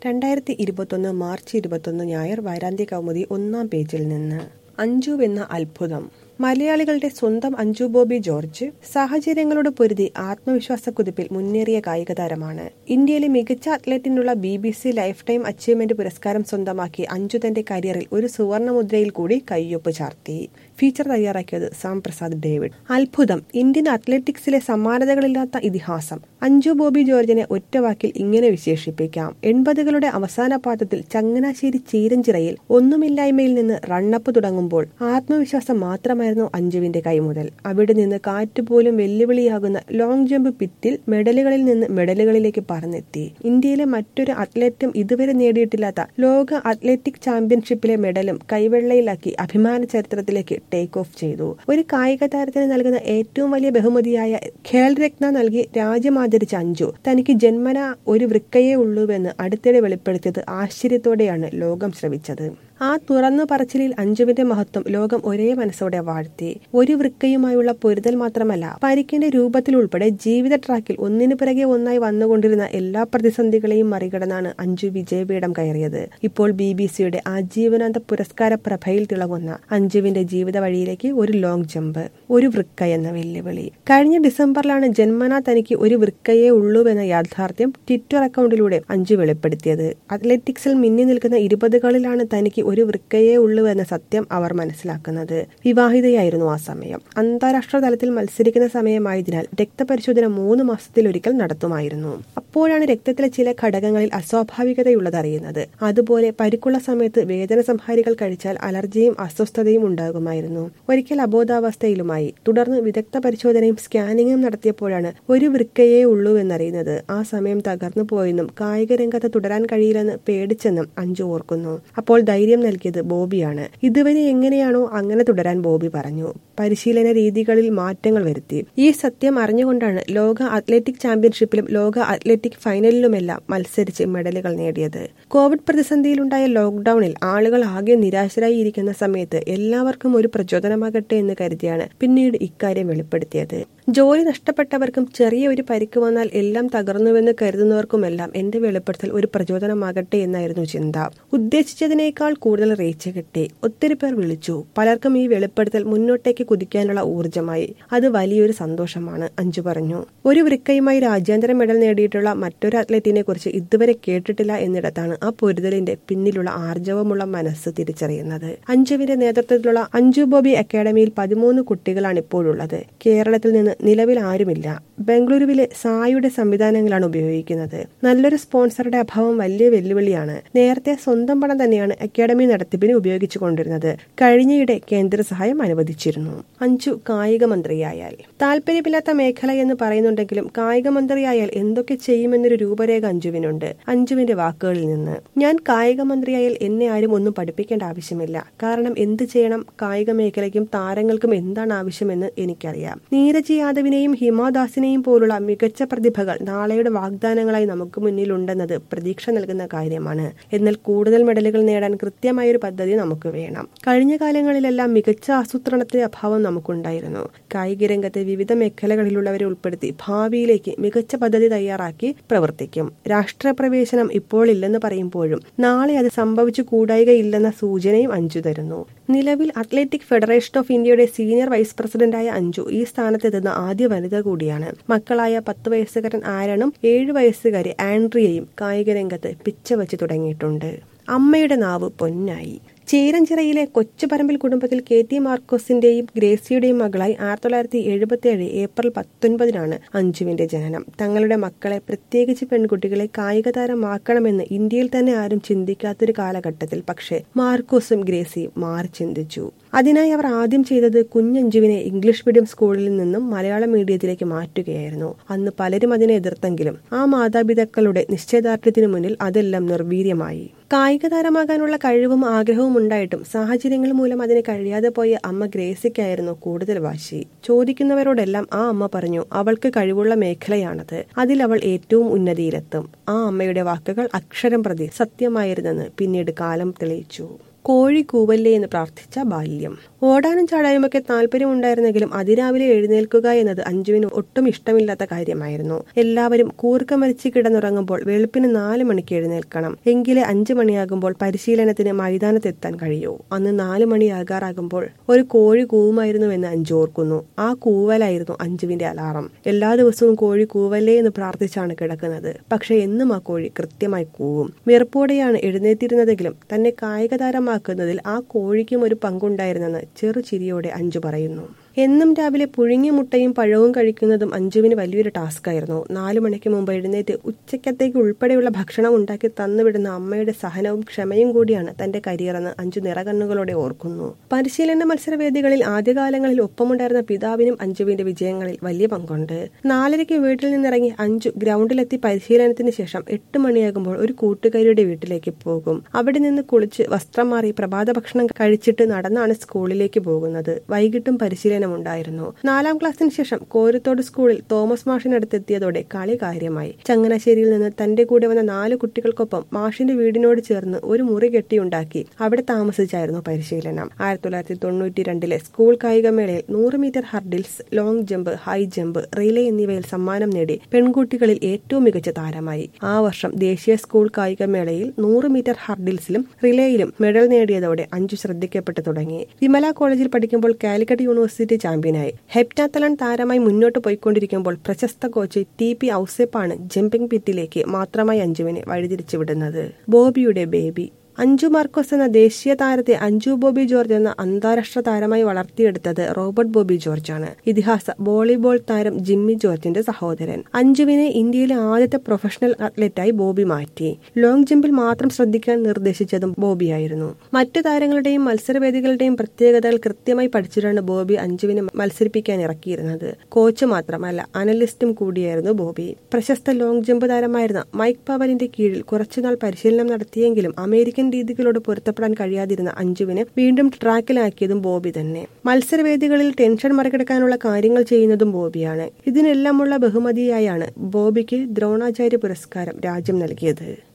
രണ്ടായിരത്തി ഇരുപത്തൊന്ന് മാർച്ച് ഇരുപത്തൊന്ന് ഞായർ വാരാന്ത്യ കൗമുദി ഒന്നാം പേജിൽ നിന്ന് അഞ്ജു എന്ന അത്ഭുതം മലയാളികളുടെ സ്വന്തം അഞ്ജു ബോബി ജോർജ് സാഹചര്യങ്ങളോട് പൊരുതി ആത്മവിശ്വാസ കുതിപ്പിൽ മുന്നേറിയ കായിക താരമാണ് ഇന്ത്യയിലെ മികച്ച അത്ലറ്റിനുള്ള B B C lifetime achievement പുരസ്കാരം സ്വന്തമാക്കി അഞ്ജു തന്റെ കരിയറിൽ ഒരു സുവർണ മുദ്രയിൽ കൂടി കയ്യൊപ്പ് ചാർത്തി ഫീച്ചർ തയ്യാറാക്കിയത് സാം പ്രസാദ് ഡേവിഡ് അത്ഭുതം ഇന്ത്യൻ അത്ലറ്റിക്സിലെ സമാനതകളില്ലാത്ത ഇതിഹാസം അഞ്ജു ബോബി ജോർജിനെ ഒറ്റവാക്കിൽ ഇങ്ങനെ വിശേഷിപ്പിക്കാം എൺപതുകളുടെ അവസാന പാദത്തിൽ ചങ്ങനാശ്ശേരി ചീരഞ്ചിറയിൽ ഒന്നുമില്ലായ്മയിൽ നിന്ന് റണ്ണപ്പ് തുടങ്ങുമ്പോൾ ആത്മവിശ്വാസം മാത്രമായിരുന്നു അഞ്ജുവിന്റെ കൈമുതൽ അവിടെ നിന്ന് കാറ്റുപോലും വെല്ലുവിളിയാകുന്ന ലോങ് ജമ്പ് പിറ്റിൽ മെഡലുകളിൽ നിന്ന് മെഡലുകളിലേക്ക് പറന്നെത്തി ഇന്ത്യയിലെ മറ്റൊരു അത്ലറ്റും ഇതുവരെ നേടിയിട്ടില്ലാത്ത ലോക അത്ലറ്റിക് ചാമ്പ്യൻഷിപ്പിലെ മെഡലും കൈവെള്ളയിലാക്കി അഭിമാന ചരിത്രത്തിലേക്ക് ടേക്ക് ഓഫ് ചെയ്തു ഒരു കായിക താരത്തിന് നൽകുന്ന ഏറ്റവും വലിയ ബഹുമതിയായ ഖേൽ രത്ന നൽകി രാജ്യം ആദരിച്ച അഞ്ജു തനിക്ക് ജന്മന ഒരു വൃക്കയേ ഉള്ളൂവെന്ന് അടുത്തിടെ വെളിപ്പെടുത്തിയത് ആശ്ചര്യത്തോടെയാണ് ലോകം ശ്രവിച്ചത് ആ തുറന്നു പറച്ചിലിൽ അഞ്ജുവിന്റെ മഹത്വം ലോകം ഒരേ മനസ്സോടെ വാഴ്ത്തി ഒരു വൃക്കയുമായുള്ള പൊരുതൽ മാത്രമല്ല പരിക്കിന്റെ രൂപത്തിൽ ഉൾപ്പെടെ ജീവിത ട്രാക്കിൽ ഒന്നിനു പിറകെ ഒന്നായി വന്നുകൊണ്ടിരുന്ന എല്ലാ പ്രതിസന്ധികളെയും മറികടന്നാണ് അഞ്ജു വിജയപീഠം കയറിയത് ഇപ്പോൾ ബി ബി സിയുടെ ആജീവനാന്ത പുരസ്കാര പ്രഭയിൽ തിളങ്ങുന്ന അഞ്ജുവിന്റെ ജീവിത വഴിയിലേക്ക് ഒരു ലോങ് ജമ്പ് ഒരു വൃക്ക എന്ന വെല്ലുവിളി കഴിഞ്ഞ ഡിസംബറിലാണ് ജന്മന തനിക്ക് ഒരു വൃക്കയേ ഉള്ളൂവെന്ന യാഥാർത്ഥ്യം ട്വിറ്റർ അക്കൗണ്ടിലൂടെ അഞ്ജു വെളിപ്പെടുത്തിയത് അത്ലറ്റിക്സിൽ മിന്നി നിൽക്കുന്ന ഇരുപതുകളിലാണ് തനിക്ക് ഒരു വൃക്കയേ ഉള്ളൂ എന്ന സത്യം അവർ മനസ്സിലാക്കുന്നത് വിവാഹിതയായിരുന്നു ആ സമയം അന്താരാഷ്ട്ര തലത്തിൽ മത്സരിക്കുന്ന സമയമായതിനാൽ രക്തപരിശോധന മൂന്ന് മാസത്തിലൊരിക്കൽ നടത്തുമായിരുന്നു അപ്പോഴാണ് രക്തത്തിലെ ചില ഘടകങ്ങളിൽ അസ്വാഭാവികതയുള്ളത് അറിയുന്നത് അതുപോലെ പരിക്കുള്ള സമയത്ത് വേദന സംഹാരികൾ കഴിച്ചാൽ അലർജിയും അസ്വസ്ഥതയും ഉണ്ടാകുമായിരുന്നു ഒരിക്കൽ അബോധാവസ്ഥയിലുമായി തുടർന്ന് വിദഗ്ധ പരിശോധനയും സ്കാനിങ്ങും നടത്തിയപ്പോഴാണ് ഒരു വൃക്കയേ ഉള്ളൂ എന്നറിയുന്നത് ആ സമയം തകർന്നു പോയെന്നും കായിക രംഗത്ത് തുടരാൻ കഴിയില്ലെന്ന് പേടിച്ചെന്നും അഞ്ചു ഓർക്കുന്നു അപ്പോൾ ധൈര്യം നൽകിയത് ബോബിയാണ് ഇതുവരെ എങ്ങനെയാണോ അങ്ങനെ തുടരാൻ ബോബി പറഞ്ഞു പരിശീലന രീതികളിൽ മാറ്റങ്ങൾ വരുത്തി ഈ സത്യം അറിഞ്ഞുകൊണ്ടാണ് ലോക അത്ലറ്റിക് ചാമ്പ്യൻഷിപ്പിലും ലോക അത്ലറ്റിക് ഫൈനലിലുമെല്ലാം മത്സരിച്ച് മെഡലുകൾ നേടിയത് കോവിഡ് പ്രതിസന്ധിയിലുണ്ടായ ലോക്ഡൌണിൽ ആളുകൾ ആകെ നിരാശരായി ഇരിക്കുന്ന സമയത്ത് എല്ലാവർക്കും ഒരു പ്രചോദനമാകട്ടെ എന്ന് കരുതിയാണ് പിന്നീട് ഇക്കാര്യം വെളിപ്പെടുത്തിയത് ജോലി നഷ്ടപ്പെട്ടവർക്കും ചെറിയ ഒരു പരിക്ക് വന്നാൽ എല്ലാം തകർന്നുവെന്ന് കരുതുന്നവർക്കുമെല്ലാം എന്റെ വെളിപ്പെടുത്തൽ ഒരു പ്രചോദനമാകട്ടെ എന്നായിരുന്നു ചിന്ത ഉദ്ദേശിച്ചതിനേക്കാൾ കൂടുതൽ റീച്ച് കിട്ടി ഒത്തിരി പേർ വിളിച്ചു പലർക്കും ഈ വെളിപ്പെടുത്തൽ മുന്നോട്ടേക്ക് കുതിക്കാനുള്ള ഊർജമായി അത് വലിയൊരു സന്തോഷമാണ് അഞ്ചു പറഞ്ഞു ഒരു വൃക്കയുമായി രാജ്യാന്തര മെഡൽ നേടിയിട്ടുള്ള മറ്റൊരു അത്ലറ്റിനെ കുറിച്ച് ഇതുവരെ കേട്ടിട്ടില്ല എന്നിടത്താണ് ആ പൊരുതലിന്റെ പിന്നിലുള്ള ആർജവമുള്ള മനസ്സ് തിരിച്ചറിയുന്നത് അഞ്ജുവിന്റെ നേതൃത്വത്തിലുള്ള അഞ്ജു ബോബി അക്കാദമിയിൽ പതിമൂന്ന് കുട്ടികളാണ് ഇപ്പോഴുള്ളത് കേരളത്തിൽ നിന്ന് നിലവിൽ ആരുമില്ല ബംഗളൂരുവിലെ സായുടെ സംവിധാനങ്ങളാണ് ഉപയോഗിക്കുന്നത് നല്ലൊരു സ്പോൺസറുടെ അഭാവം വലിയ വെല്ലുവിളിയാണ് നേരത്തെ സ്വന്തം പണം തന്നെയാണ് അക്കാദമി നടത്തിപ്പിന് ഉപയോഗിച്ചു കൊണ്ടിരുന്നത് കഴിഞ്ഞയിടെ കേന്ദ്ര സഹായം അനുവദിച്ചിരുന്നു അഞ്ചു കായിക മന്ത്രിയായാൽ താല്പര്യമില്ലാത്ത മേഖല എന്ന് പറയുന്നുണ്ടെങ്കിലും കായിക മന്ത്രിയായാൽ എന്തൊക്കെ ചെയ്യുമെന്നൊരു രൂപരേഖ അഞ്ജുവിനുണ്ട് അഞ്ജുവിന്റെ വാക്കുകളിൽ നിന്ന് ഞാൻ കായിക മന്ത്രിയായാൽ എന്നെ ആരും ഒന്നും പഠിപ്പിക്കേണ്ട ആവശ്യമില്ല കാരണം എന്ത് ചെയ്യണം കായിക മേഖലയ്ക്കും താരങ്ങൾക്കും എന്താണ് ആവശ്യമെന്ന് എനിക്കറിയാം നീരജ് യാദവിനെയും ഹിമാദാസിനെയും പോലുള്ള മികച്ച പ്രതിഭകൾ നാളെയുടെ വാഗ്ദാനങ്ങളായി നമുക്ക് മുന്നിലുണ്ടെന്നത് പ്രതീക്ഷ നൽകുന്ന കാര്യമാണ് എന്നാൽ കൂടുതൽ മെഡലുകൾ നേടാൻ കൃത്യമായൊരു പദ്ധതി നമുക്ക് വേണം കഴിഞ്ഞ കാലങ്ങളിലെല്ലാം മികച്ച ആസൂത്രണത്തിന്റെ അഭാവം നമുക്കുണ്ടായിരുന്നു കായിക രംഗത്തെ വിവിധ മേഖലകളിലുള്ളവരെ ഉൾപ്പെടുത്തി ഭാവിയിലേക്ക് മികച്ച പദ്ധതി തയ്യാറാക്കി പ്രവർത്തിക്കും രാഷ്ട്രീയ പ്രവേശനം ഇപ്പോൾ ഇല്ലെന്ന് പറയുമ്പോഴും നാളെ അത് സംഭവിച്ചു കൂടായികയില്ലെന്ന സൂചനയും അഞ്ചു തരുന്നു നിലവിൽ അത്ലറ്റിക് ഫെഡറേഷൻ ഓഫ് ഇന്ത്യയുടെ സീനിയർ വൈസ് പ്രസിഡന്റായ അഞ്ജു ഈ സ്ഥാനത്തെത്തുന്ന ആദ്യ വനിത കൂടിയാണ് മക്കളായ പത്ത് വയസ്സുകാരൻ ആരണും ഏഴു വയസ്സുകാരി ആൻഡ്രിയയും കായിക രംഗത്ത് പിച്ച വെച്ച് തുടങ്ങിയിട്ടുണ്ട് അമ്മയുടെ നാവ് പൊന്നായി ചേരഞ്ചിറയിലെ കൊച്ചുപറമ്പിൽ കുടുംബത്തിൽ കെ ടി മാർക്കോസിന്റെയും ഗ്രേസിയുടെയും മകളായി ആയിരത്തി തൊള്ളായിരത്തി എഴുപത്തി ഏഴ് ഏപ്രിൽ പത്തൊൻപതിനാണ് അഞ്ജുവിന്റെ ജനനം തങ്ങളുടെ മക്കളെ പ്രത്യേകിച്ച് പെൺകുട്ടികളെ കായിക താരമാക്കണമെന്ന് ഇന്ത്യയിൽ തന്നെ ആരും ചിന്തിക്കാത്തൊരു കാലഘട്ടത്തിൽ പക്ഷേ മാർക്കോസും ഗ്രേസിയും മാറി ചിന്തിച്ചു അതിനായി അവർ ആദ്യം ചെയ്തത് കുഞ്ഞഞ്ജുവിനെ ഇംഗ്ലീഷ് മീഡിയം സ്കൂളിൽ നിന്നും മലയാള മീഡിയത്തിലേക്ക് മാറ്റുകയായിരുന്നു അന്ന് പലരും അതിനെ എതിർത്തെങ്കിലും ആ മാതാപിതാക്കളുടെ നിശ്ചയദാർഢ്യത്തിനു മുന്നിൽ അതെല്ലാം നിർവീര്യമായി കായിക താരമാകാനുള്ള കഴിവും ആഗ്രഹവും ഉണ്ടായിട്ടും സാഹചര്യങ്ങൾ മൂലം അതിന് കഴിയാതെ പോയ അമ്മ ഗ്രേസിക്കായിരുന്നു കൂടുതൽ വാശി ചോദിക്കുന്നവരോടെല്ലാം ആ അമ്മ പറഞ്ഞു അവൾക്ക് കഴിവുള്ള മേഖലയാണത് അതിൽ അവൾ ഏറ്റവും ഉന്നതിയിലെത്തും ആ അമ്മയുടെ വാക്കുകൾ അക്ഷരം പ്രതി സത്യമായിരുന്നെന്ന് പിന്നീട് കാലം തെളിയിച്ചു കോഴി കൂവല്ലേ എന്ന് പ്രാർത്ഥിച്ച ബാല്യം ഓടാനും ചാടാനുമൊക്കെ താല്പര്യമുണ്ടായിരുന്നെങ്കിലും അതിരാവിലെ എഴുന്നേൽക്കുക എന്നത് അഞ്ജുവിന് ഒട്ടും ഇഷ്ടമില്ലാത്ത കാര്യമായിരുന്നു എല്ലാവരും കൂർക്കം വലിച്ച് കിടന്നുറങ്ങുമ്പോൾ വെളുപ്പിന് നാല് മണിക്ക് എഴുന്നേൽക്കണം എങ്കിലേ അഞ്ചു മണിയാകുമ്പോൾ പരിശീലനത്തിന് മൈതാനത്തെത്താൻ കഴിയൂ അന്ന് നാല് മണിയാകാറാകുമ്പോൾ ഒരു കോഴി കൂവുമായിരുന്നുവെന്ന് അഞ്ജു ഓർക്കുന്നു ആ കൂവലായിരുന്നു അഞ്ജുവിന്റെ അലാറം എല്ലാ ദിവസവും കോഴി കൂവല്ലേ എന്ന് പ്രാർത്ഥിച്ചാണ് കിടക്കുന്നത് പക്ഷെ എന്നും ആ കോഴി കൃത്യമായി കൂവും വെറുപ്പോടെയാണ് എഴുന്നേറ്റിരുന്നതെങ്കിലും തന്നെ കായിക താരമാക്കുന്നതിൽ ആ കോഴിക്കും ഒരു പങ്കുണ്ടായിരുന്നെന്ന് ചെറുചിരിയോടെ അഞ്ജു പറയുന്നു എന്നും രാവിലെ പുഴുങ്ങിയ മുട്ടയും പഴവും കഴിക്കുന്നതും അഞ്ജുവിന് വലിയൊരു ടാസ്ക് ആയിരുന്നു നാലു മണിക്ക് മുമ്പ് എഴുന്നേറ്റ് ഉച്ചക്കത്തേക്ക് ഉൾപ്പെടെയുള്ള ഭക്ഷണം ഉണ്ടാക്കി തന്നുവിടുന്ന അമ്മയുടെ സഹനവും ക്ഷമയും കൂടിയാണ് തന്റെ കരിയറെന്ന് അഞ്ജു നിറകണ്ണുകളോടെ ഓർക്കുന്നു പരിശീലന മത്സരവേദികളിൽ ആദ്യകാലങ്ങളിൽ ഒപ്പമുണ്ടായിരുന്ന പിതാവിനും അഞ്ജുവിന്റെ വിജയങ്ങളിൽ വലിയ പങ്കുണ്ട് നാലരയ്ക്ക് വീട്ടിൽ നിന്നിറങ്ങി അഞ്ജു ഗ്രൗണ്ടിലെത്തി പരിശീലനത്തിന് ശേഷം എട്ട് മണിയാകുമ്പോൾ ഒരു കൂട്ടുകാരിയുടെ വീട്ടിലേക്ക് പോകും അവിടെ നിന്ന് കുളിച്ച് വസ്ത്രം മാറി പ്രഭാത ഭക്ഷണം കഴിച്ചിട്ട് നടന്നാണ് സ്കൂളിലേക്ക് പോകുന്നത് വൈകിട്ടും പരിശീലനം ഉണ്ടായിരുന്നു നാലാം ക്ലാസ്സിന് ശേഷം കോരത്തോട് സ്കൂളിൽ തോമസ് മാഷിനടുത്തെത്തിയതോടെ കളി കാര്യമായി ചങ്ങനാശ്ശേരിയിൽ നിന്ന് തന്റെ കൂടെ വന്ന നാല് കുട്ടികൾക്കൊപ്പം മാഷിന്റെ വീടിനോട് ചേർന്ന് ഒരു മുറി കെട്ടിയുണ്ടാക്കി അവിടെ താമസിച്ചായിരുന്നു പരിശീലനം ആയിരത്തി തൊള്ളായിരത്തി തൊണ്ണൂറ്റി രണ്ടിലെ സ്കൂൾ കായികമേളയിൽ നൂറ് metre hurdles long jump high jump relay എന്നിവയിൽ സമ്മാനം നേടി പെൺകുട്ടികളിൽ ഏറ്റവും മികച്ച താരമായി ആ വർഷം ദേശീയ സ്കൂൾ കായികമേളയിൽ നൂറ് മീറ്റർ ഹർഡിൽസിലും റിലേയിലും മെഡൽ നേടിയതോടെ അഞ്ചു ശ്രദ്ധിക്കപ്പെട്ടു തുടങ്ങി വിമല കോളേജിൽ പഠിക്കുമ്പോൾ കാലിക്കറ്റ് യൂണിവേഴ്സിറ്റി ചാമ്പ്യനായി ഹെപ്റ്റാത്തലൺ താരമായി മുന്നോട്ട് പോയിക്കൊണ്ടിരിക്കുമ്പോൾ പ്രശസ്ത കോച്ച് ടി പി ഔസേപ്പാണ് ജമ്പിംഗ് പിറ്റിലേക്ക് മാത്രമായി അഞ്ജുവിനെ വഴിതിരിച്ചുവിടുന്നത് ബോബിയുടെ ബേബി അഞ്ജു മാർക്കോസ് എന്ന ദേശീയ താരത്തെ അഞ്ജു ബോബി ജോർജ് എന്ന അന്താരാഷ്ട്ര താരമായി വളർത്തിയെടുത്തത് റോബർട്ട് ബോബി ജോർജ് ആണ് ഇതിഹാസ വോളിബോൾ താരം ജിമ്മി ജോർജിന്റെ സഹോദരൻ അഞ്ജുവിനെ ഇന്ത്യയിലെ ആദ്യത്തെ പ്രൊഫഷണൽ അത്ലറ്റായി ബോബി മാറ്റി ലോങ് ജമ്പിൽ മാത്രം ശ്രദ്ധിക്കാൻ നിർദ്ദേശിച്ചതും ബോബിയായിരുന്നു മറ്റു താരങ്ങളുടെയും മത്സരവേദികളുടെയും പ്രത്യേകതകൾ കൃത്യമായി പഠിച്ചിട്ടാണ് ബോബി അഞ്ജുവിനെ മത്സരിപ്പിക്കാൻ ഇറക്കിയിരുന്നത് കോച്ച് മാത്രമല്ല അനലിസ്റ്റും കൂടിയായിരുന്നു ബോബി പ്രശസ്ത ലോങ് ജമ്പ് താരമായിരുന്ന മൈക്ക് പവലിന്റെ കീഴിൽ കുറച്ചുനാൾ പരിശീലനം നടത്തിയെങ്കിലും അമേരിക്കൻ രീതികളോട് പൊരുത്തപ്പെടാൻ കഴിയാതിരുന്ന അഞ്ജുവിനെ വീണ്ടും ട്രാക്കിലാക്കിയതും ബോബി തന്നെ മത്സരവേദികളിൽ ടെൻഷൻ മറികടക്കാനുള്ള കാര്യങ്ങൾ ചെയ്യുന്നതും ബോബിയാണ് ഇതിനെല്ലാമുള്ള ബഹുമതിയായാണ് ബോബിക്ക് ദ്രോണാചാര്യ പുരസ്കാരം രാജ്യം നൽകിയത്